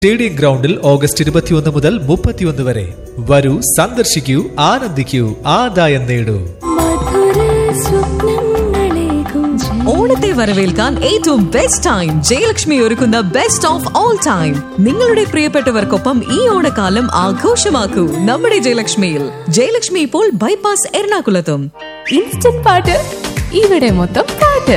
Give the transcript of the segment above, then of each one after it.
stadium ഗ്രൗണ്ടിൽ August ഇരുപത്തിയൊന്ന് മുതൽ മുപ്പത്തിയൊന്ന് വരെ വരൂ സന്ദർശിക്കൂ ആനന്ദിക്കൂ ആദായം നേടൂ മധുര സ്വപ്നങ്ങളേകും ഓണത്തെ വരവേൽക്കാൻ ഏറ്റവും ബെസ്റ്റ് ടൈം ജയലക്ഷ്മി ഒരുക്കുന്ന ബെസ്റ്റ് ഓഫ് ഓൾ ടൈം നിങ്ങളുടെ പ്രിയപ്പെട്ടവർക്കൊപ്പം ഈ ഓണക്കാലം ആഘോഷമാക്കൂ നമ്മുടെ ജയലക്ഷ്മിയിൽ ജയലക്ഷ്മി ഇപ്പോൾ ബൈപ്പാസ് എറണാകുളത്തും ഇൻസ്റ്റന്റ് പാട്ട് ഇവിടെ മൊത്തം പാട്ട്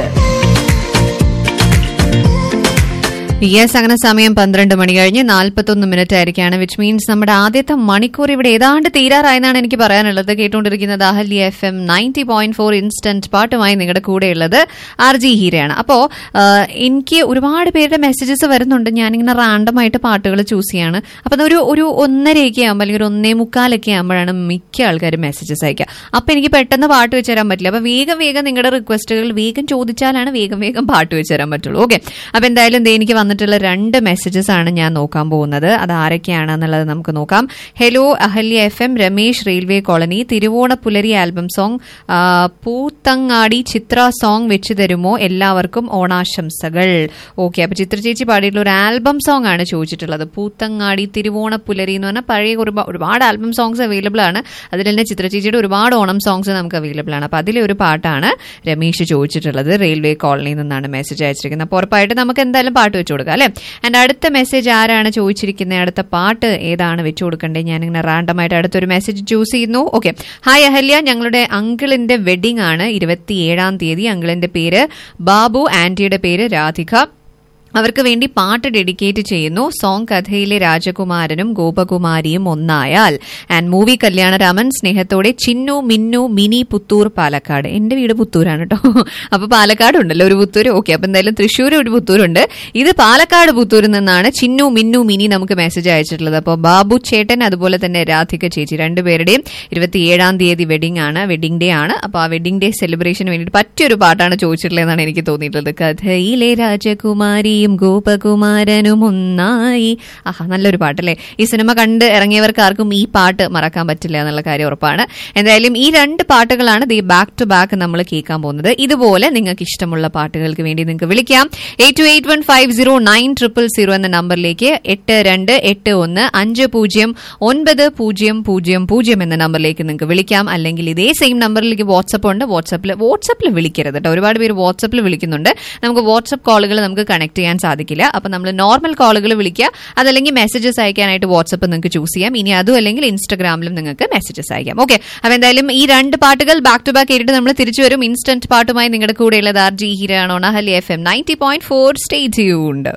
യെസ് അങ്ങനെ സമയം പന്ത്രണ്ട് മണി കഴിഞ്ഞ് നാൽപ്പത്തൊന്ന് മിനിറ്റ് ആയിരിക്കാണ് വിച്ച് മീൻസ് നമ്മുടെ ആദ്യത്തെ മണിക്കൂർ ഇവിടെ ഏതാണ്ട് തീരാറായെന്നാണ് എനിക്ക് പറയാനുള്ളത് കേട്ടുകൊണ്ടിരിക്കുന്നത് Ahalya F M ninety point four instant പാട്ടുമായി നിങ്ങളുടെ കൂടെയുള്ളത് ആർ ജി ഹീരയാണ് അപ്പോൾ എനിക്ക് ഒരുപാട് പേരുടെ മെസ്സേജസ് വരുന്നുണ്ട് ഞാനിങ്ങനെ റാൻഡം ആയിട്ട് പാട്ടുകൾ ചൂസ് ചെയ്യാണ് അപ്പോൾ അതൊരു ഒരു ഒന്നരയൊക്കെ ആകുമ്പോൾ അല്ലെങ്കിൽ ഒരു ഒന്നേ മുക്കാലൊക്കെ ആകുമ്പോഴാണ് മിക്ക ആൾക്കാരും മെസ്സേജസ് അയക്കുക അപ്പോൾ എനിക്ക് പെട്ടെന്ന് പാട്ട് വെച്ച് തരാൻ പറ്റില്ല അപ്പോൾ വേഗം വേഗം നിങ്ങളുടെ റിക്വസ്റ്റുകൾ വേഗം ചോദിച്ചാലാണ് വേഗം വേഗം പാട്ട് വെച്ച് തരാൻ പറ്റുള്ളൂ ഓക്കെ അപ്പോൾ എന്തായാലും ദേ എനിക്ക് വന്നിട്ടുള്ള രണ്ട് മെസ്സേജസ് ആണ് ഞാൻ നോക്കാൻ പോകുന്നത് അത് ആരൊക്കെയാണെന്നുള്ളത് നമുക്ക് നോക്കാം hello Ahalya F M Ramesh railway colony തിരുവോണ പുലരി ആൽബം സോങ് ആ, പൂത്തങ്ങാടി ചിത്ര സോങ് വെച്ച് തരുമോ എല്ലാവർക്കും ഓണാശംസകൾ ഓക്കെ അപ്പൊ ചിത്ര ചേച്ചി പാടിയിട്ടുള്ള ഒരു ആൽബം സോങ് ആണ് ചോദിച്ചിട്ടുള്ളത് പൂത്തങ്ങാടി തിരുവോണ പുലരി എന്ന് പറഞ്ഞാൽ പഴയ ഒരുപാ- ഒരുപാട് ആൽബം സോങ്സ് അവൈലബിൾ ആണ് അതിൽ തന്നെ ചിത്ര ചേച്ചിയുടെ ഒരുപാട് ഓണം സോങ്സ് നമുക്ക് അവൈലബിൾ ആണ് അപ്പൊ അതിലെ ഒരു പാട്ടാണ് രമേശ് ചോദിച്ചിട്ടുള്ളത് റെയിൽവേ കോളനിയിൽ നിന്നാണ് മെസ്സേജ് അയച്ചിരിക്കുന്നത് അപ്പോൾ ഉറപ്പായിട്ട് നമുക്ക് എന്തായാലും പാട്ട് വെച്ചു കൊടുക്കാം അല്ലെ ആൻഡ് അടുത്ത മെസ്സേജ് ആരാണ് ചോദിച്ചിരിക്കുന്നത് അടുത്ത പാട്ട് ഏതാണ് വെച്ചു കൊടുക്കേണ്ടത് ഞാനിങ്ങനെ റാൻഡം ആയിട്ട് അടുത്തൊരു മെസ്സേജ് ചൂസ് ചെയ്യുന്നു ഓക്കെ ഹായ് അഹല്യ ഞങ്ങളുടെ അങ്കിളിന്റെ വെഡിങ് ആണ് ഇരുപത്തിയേഴാം തീയതി അങ്കിളിന്റെ പേര് ബാബു ആന്റിയുടെ പേര് രാധിക അവർക്ക് വേണ്ടി പാട്ട് ഡെഡിക്കേറ്റ് ചെയ്യുന്നു സോങ് കഥയിലെ രാജകുമാരനും ഗോപകുമാരിയും ഒന്നായാൽ ആൻഡ് മൂവി കല്യാണരാമൻ സ്നേഹത്തോടെ ചിന്നു മിന്നു മിനി പുത്തൂർ പാലക്കാട് എന്റെ വീട് പുത്തൂരാണ് കേട്ടോ അപ്പൊ പാലക്കാട് ഉണ്ടല്ലോ ഒരു പുത്തൂർ ഓക്കെ അപ്പൊ എന്തായാലും തൃശ്ശൂർ ഒരു പുത്തൂരുണ്ട് ഇത് പാലക്കാട് പുത്തൂരിൽ നിന്നാണ് ചിന്നു മിന്നു മിനി നമുക്ക് മെസ്സേജ് അയച്ചിട്ടുള്ളത് അപ്പോൾ ബാബു ചേട്ടൻ അതുപോലെ തന്നെ രാധിക ചേച്ചി രണ്ടുപേരുടെയും ഇരുപത്തിയേഴാം തീയതി വെഡിങ് ആണ് വെഡിങ് ഡേ ആണ് അപ്പൊ ആ വെഡിങ് ഡേ സെലിബ്രേഷന് വേണ്ടിയിട്ട് പറ്റിയൊരു പാട്ടാണ് ചോദിച്ചിട്ടുള്ളതെന്നാണ് എനിക്ക് തോന്നിയിട്ടുള്ളത് കഥയിലെ രാജകുമാരിയും ഗോപകുമാരനും ഒന്നായി ആഹാ നല്ലൊരു പാട്ടല്ലേ ഈ സിനിമ കണ്ട് ഇറങ്ങിയവർക്ക് ആർക്കും ഈ പാട്ട് മറക്കാൻ പറ്റില്ല എന്നുള്ള കാര്യം ഉറപ്പാണ് എന്തായാലും ഈ രണ്ട് പാട്ടുകളാണ് ദി ബാക്ക് ടു ബാക്ക് നമ്മൾ കേൾക്കാൻ പോകുന്നത് ഇതുപോലെ നിങ്ങൾക്ക് ഇഷ്ടമുള്ള പാട്ടുകൾക്ക് വേണ്ടി നിങ്ങൾക്ക് വിളിക്കാം eight two eight one five zero nine triple zero എന്ന നമ്പറിലേക്ക് എട്ട് രണ്ട് എട്ട് ഒന്ന് അഞ്ച് പൂജ്യം ഒൻപത് പൂജ്യം പൂജ്യം പൂജ്യം എന്ന നമ്പറിലേക്ക് നിങ്ങൾക്ക് വിളിക്കാം അല്ലെങ്കിൽ ഇതേ സെയിം നമ്പറിലേക്ക് വാട്സപ്പ് ഉണ്ട് വാട്സപ്പിൽ വാട്സപ്പിൽ വിളിക്കരുത് കേട്ടോ ഒരുപാട് പേര് വാട്സപ്പിൽ വിളിക്കുന്നുണ്ട് നമുക്ക് വാട്സപ്പ് കോളുകൾ നമുക്ക് കണക്ട് ചെയ്യാൻ സാധിക്കില്ല അപ്പൊ നമ്മൾ നോർമൽ കോളുകൾ വിളിക്കുക അതല്ലെങ്കിൽ മെസ്സേജസ് അയക്കാനായിട്ട് വാട്സപ്പ് നിങ്ങൾക്ക് ചൂസ് ചെയ്യാം ഇനി അതും അല്ലെങ്കിൽ ഇൻസ്റ്റഗ്രാമിലും നിങ്ങൾക്ക് മെസ്സേജസ് അയക്കാം ഓക്കെ അപ്പൊ എന്തായാലും ഈ രണ്ട് പാട്ടുകൾ ബാക്ക് ടു ബാക്ക് കേട്ടിട്ട് നമ്മൾ തിരിച്ചു വരും ഇൻസ്റ്റന്റ് പാട്ടുമായി നിങ്ങളുടെ കൂടെയുള്ളത് ആർ ജി ഹീരാണോ ഹലി F M ninety point four stay tuned